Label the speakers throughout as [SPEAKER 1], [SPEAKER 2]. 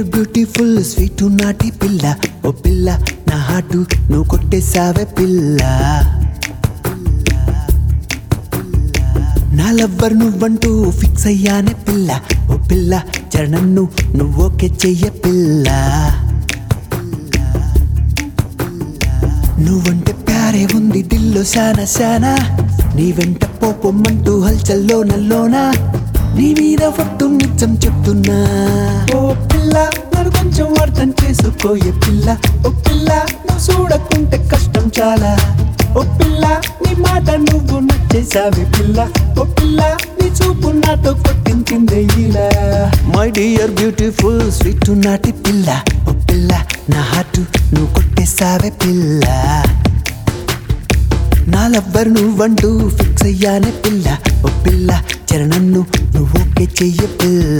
[SPEAKER 1] dear beautiful sweet నాటి పిల్ల ఓ పిల్ల నా హాటు నువ్వు కొట్టేసావే పిల్ల నా లవ్వర్ నువ్వంటూ ఫిక్స్ అయ్యానే పిల్ల ఓ పిల్ల చరణన్ను నువ్వోకే చెయ్య పిల్ల నువ్వంటే ప్యారే ఉంది దిల్లో శానా శానా నీ వెంట పోపొమ్మంటూ హల్చల్లో నల్లోనా నీ మీద ఒట్టు నిజం చెప్తున్నా ఓ పిల్ల నన్ను కొంచెం అర్థం చేసుకోయే పిల్ల ఓ పిల్ల నువ్వు చూడకుంటే కష్టం చాలా ఓ పిల్ల నీ మాట నువ్వు నచ్చేసావి పిల్ల ఓ పిల్ల నీ చూపు నాతో కొట్టించిందే ఇలా మై డియర్ బ్యూటిఫుల్ స్వీట్ నాటి పిల్ల ఓ పిల్ల నా హార్ట్ నువ్వు కొట్టేసావే పిల్ల నా లవ్వర్ నువ్వంటూ ఫిక్స్ అయ్యానే పిల్ల ఓ పిల్ల చరణన్ను నువ్వు ఓకే చెయ్య పిల్ల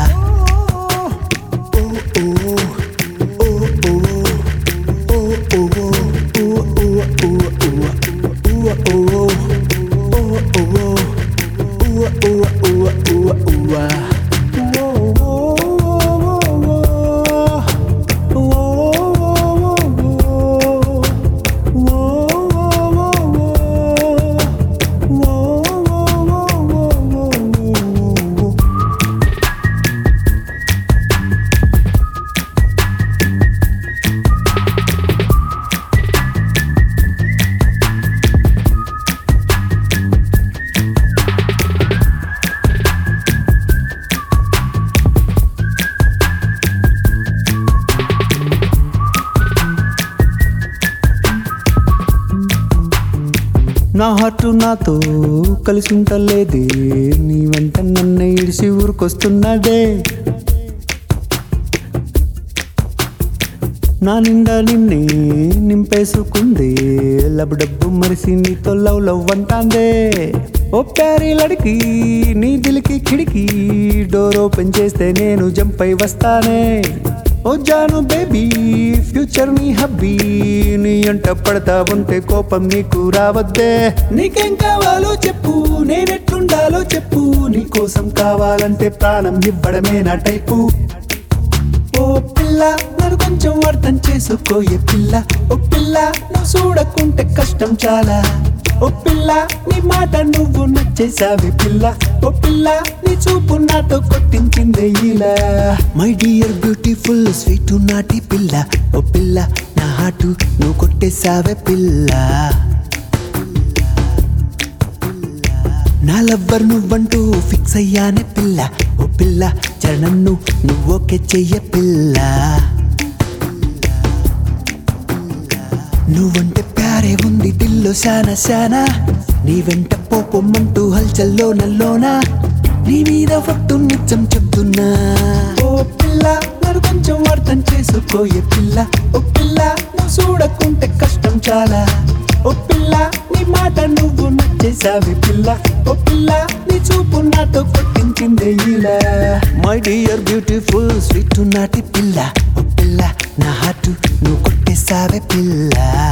[SPEAKER 1] నా హార్ట్ నాతో కలిసి ఉంటలేదే నీ వెంట నన్ను ఇడిసి ఊరికొస్తున్నదే నా నిండా నిన్నే నింపేసుకుందే లబ్ డబ్బు మరిసి నీతో లవ్ లవ్ అంటాందే ఓ ప్యారీ లడికి నీ దిలికి కిడికి డోర్ ఓపెన్ చేస్తే నేను జంప్ అయి వస్తానే ఓ జాను బేబీ ఫ్యూచర్ నీ హబ్బీ నీ అంట పడతా ఉంటే కోపం నీకు రావద్దే నీకేం కావాలో చెప్పు నేనెట్లుండాలో చెప్పు నీ కోసం కావాలంటే ప్రాణం ఇవ్వడమే నా టైపు ఓ పిల్ల నన్ను కొంచెం అర్థం చేసుకోయే పిల్ల ఓ పిల్ల నువ్వు చూడకుంటే కష్టం చాలా ఓ పిల్ల నీ మాట నువ్వు నచ్చేసావి పిల్ల ఓ పిల్ల నీ చూపు నాతో కొట్టించిందే ఇలా మై డియర్ బ్యూటిఫుల్ స్వీట్ నాటి పిల్ల ఓ పిల్ల నా హాటు నువ్వు కొట్టేసావే పిల్ల నా లవ్వర్ నువ్వంటూ ఫిక్స్ అయ్యానే పిల్ల ఓ పిల్ల చరణన్ను నువ్వోకే చెయ్య పిల్ల నువ్వంటే ప్యారే ఉంది దిల్లో శానా శానా నీ వెంట పోపొమ్మంటూ హల్చల్లో నల్లోనా నీ మీద ఒట్టు నిజం చెప్తున్నా ఓ పిల్ల నన్ను కొంచెం అర్థం చేసుకోయే పిల్ల ఓ పిల్ల నువ్వు చూడకుంటే కష్టం చాలా ఓ పిల్ల నీ మాట నువ్వు నచ్చేసావి పిల్ల ఓ పిల్ల నీ చూపు నాతో కొట్టించిందే ఇలా మై డియర్ బ్యూటిఫుల్ స్వీట్ నాటి పిల్ల ఓ పిల్ల నా హార్ట్ నువ్వు కొట్టేసావే పిల్ల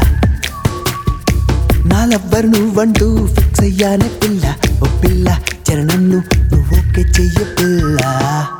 [SPEAKER 1] నా లవ్వర్ నువ్వంటూ ఫిక్స్ అయ్యానే పిల్ల ఓ పిల్ల చరణన్ను నువ్వు ఓకే చెయ్య పిల్ల